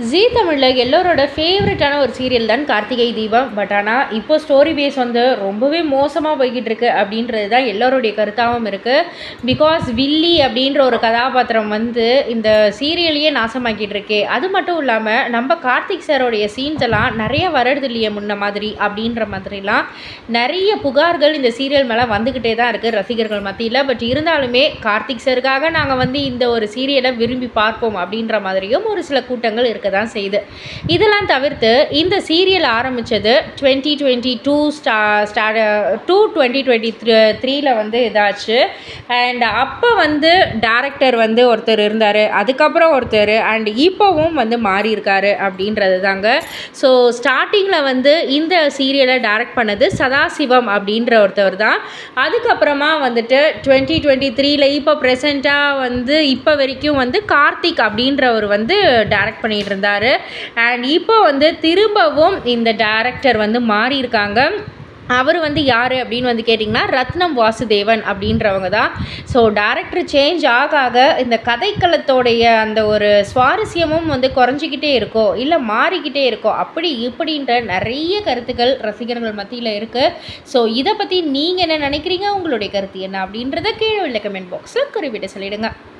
ஜீ தமிழில் எல்லோரோட ஃபேவரட்டான ஒரு சீரியல் தான் கார்த்திகை தீபம் பட் ஆனால் இப்போ ஸ்டோரி பேஸ் வந்து ரொம்பவே மோசமாக போய்கிட்டு இருக்கு அப்படின்றது தான் எல்லோருடைய கருத்தாகவும் இருக்குது பிகாஸ் வில்லி அப்படின்ற ஒரு கதாபாத்திரம் வந்து இந்த சீரியலையே நாசமாக்கிட்டு இருக்கே அது மட்டும் இல்லாமல் நம்ம கார்த்திக் சாரோடைய சீன்ஸ் எல்லாம் நிறைய வரது இல்லையே முன்ன மாதிரி அப்படின்ற மாதிரிலாம் நிறைய புகார்கள் இந்த சீரியல் மேலே வந்துக்கிட்டே தான் இருக்குது ரசிகர்கள் மத்தியில் பட் இருந்தாலுமே கார்த்திக் சாருக்காக நாங்கள் வந்து இந்த ஒரு சீரியலை விரும்பி பார்ப்போம் அப்படின்ற மாதிரியும் ஒரு சில கூட்டங்கள் இருக்க தான் செய்யுது இதெல்லாம் தவிர்த்து இந்த சீரியல் ஆரம்பித்தது twenty twenty two start start to twenty twenty three த்ரீல வந்து இதாச்சு அண்ட் அப்போ வந்து டேரக்டர் வந்து ஒருத்தர் இருந்தார் அதுக்கப்புறம் ஒருத்தர் அண்ட் இப்போவும் வந்து மாறி இருக்காரு அப்படின்றது தாங்க ஸோ ஸ்டார்டிங்கில் வந்து இந்த சீரியலை டைரக்ட் பண்ணது சதாசிவம் அப்படின்ற ஒருத்தவர் தான் அதுக்கப்புறமா வந்துட்டு டுவெண்ட்டி டுவெண்ட்டி த்ரீல இப்போ ப்ரெசண்ட்டாக வந்து இப்போ வரைக்கும் வந்து கார்த்திக் அப்படின்றவர் வந்து டைரக்ட் பண்ணிகிட்டு இருந்தார் அண்ட் இப்போ வந்து திரும்பவும் இந்த டேரக்டர் வந்து மாறி இருக்காங்க அவர் வந்து யார் அப்படின்னு வந்து கேட்டிங்கன்னா ரத்னம் வாசுதேவன் அப்படின்றவங்க தான் ஸோ டேரக்டர் சேஞ்ச் ஆக ஆக இந்த கதைக்களத்தோடைய அந்த ஒரு சுவாரஸ்யமும் வந்து குறைஞ்சிக்கிட்டே இருக்கோ இல்லை மாறிக்கிட்டே இருக்கோ அப்படி இப்படின்ற நிறைய கருத்துக்கள் ரசிகர்கள் மத்தியில் இருக்குது ஸோ இதை பற்றி நீங்கள் என்ன நினைக்கிறீங்க உங்களுடைய கருத்து என்ன அப்படின்றத கீழே உள்ள கமெண்ட் பாக்ஸில் குறிப்பிட்டு சொல்லிடுங்க